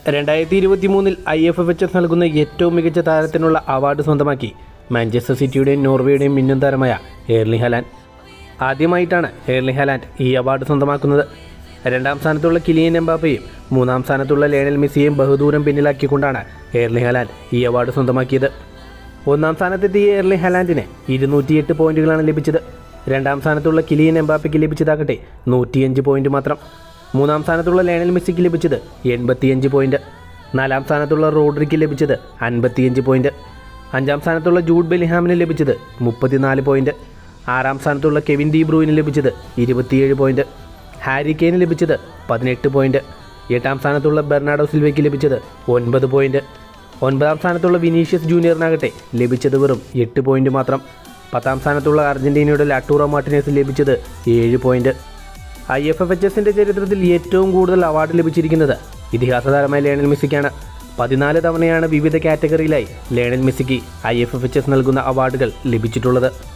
രണ്ടായിരത്തി ഇരുപത്തി മൂന്നിൽ I F F H S നൽകുന്ന ഏറ്റവും മികച്ച താരത്തിനുള്ള അവാർഡ് സ്വന്തമാക്കി മാഞ്ചസ്റ്റർ സിറ്റിയുടെയും നോർവേയുടെയും മിന്നും താരമായ എയർലി ഹലാൻഡ് ആദ്യമായിട്ടാണ് എയർലി ഹലാൻഡ് ഈ അവാർഡ് സ്വന്തമാക്കുന്നത് രണ്ടാം സ്ഥാനത്തുള്ള കിലിയൻ എംബാപ്പയും മൂന്നാം സ്ഥാനത്തുള്ള ലേണൽ മെസ്സിയെയും ബഹുദൂരം പിന്നിലാക്കിക്കൊണ്ടാണ് എയർലി ഹലാൻഡ് ഈ അവാർഡ് സ്വന്തമാക്കിയത് ഒന്നാം സ്ഥാനത്തെത്തിയ എയർലി ഹലാൻഡിന് ഇരുന്നൂറ്റിയെട്ട് പോയിന്റുകളാണ് ലഭിച്ചത് രണ്ടാം സ്ഥാനത്തുള്ള കിലിയൻ എംബാപ്പയ്ക്ക് ലഭിച്ചതാകട്ടെ നൂറ്റിയഞ്ച് പോയിന്റ് മാത്രം മൂന്നാം സ്ഥാനത്തുള്ള ലേണൽ മെസ്സിക്ക് ലഭിച്ചത് എൺപത്തിയഞ്ച് പോയിന്റ് നാലാം സ്ഥാനത്തുള്ള റോഡ്രിക്ക് ലഭിച്ചത് അൻപത്തിയഞ്ച് പോയിന്റ് അഞ്ചാം സ്ഥാനത്തുള്ള ജൂഡ് ബെലിഹാമിന് ലഭിച്ചത് മുപ്പത്തിനാല് പോയിന്റ് ആറാം സ്ഥാനത്തുള്ള കെവിൻ ഡി ബ്രൂവിന് ലഭിച്ചത് ഇരുപത്തിയേഴ് പോയിന്റ് ഹാരി കെയ്ന് ലഭിച്ചത് പതിനെട്ട് പോയിന്റ് എട്ടാം സ്ഥാനത്തുള്ള ബെർണാഡോ സിൽവയ്ക്ക് ലഭിച്ചത് ഒൻപത് പോയിന്റ് ഒൻപതാം സ്ഥാനത്തുള്ള വിനീഷ്യസ് ജൂനിയറിനാകട്ടെ ലഭിച്ചത് വെറും എട്ട് പോയിന്റ് മാത്രം പത്താം സ്ഥാനത്തുള്ള അർജന്റീനയുടെ ലാട്ടൂറോ മാർട്ടിനേസ് ലഭിച്ചത് ഏഴ് point I F F H എസിൻ്റെ ചരിത്രത്തിൽ ഏറ്റവും കൂടുതൽ അവാർഡ് ലഭിച്ചിരിക്കുന്നത് ഇതിഹാസ താരമായ ലേണൽ മെസ്സിക്കാണ് പതിനാല് തവണയാണ് വിവിധ കാറ്റഗറിയിലായി ലേണൽ മെസ്സിക്ക് I F F H S നൽകുന്ന അവാർഡുകൾ ലഭിച്ചിട്ടുള്ളത്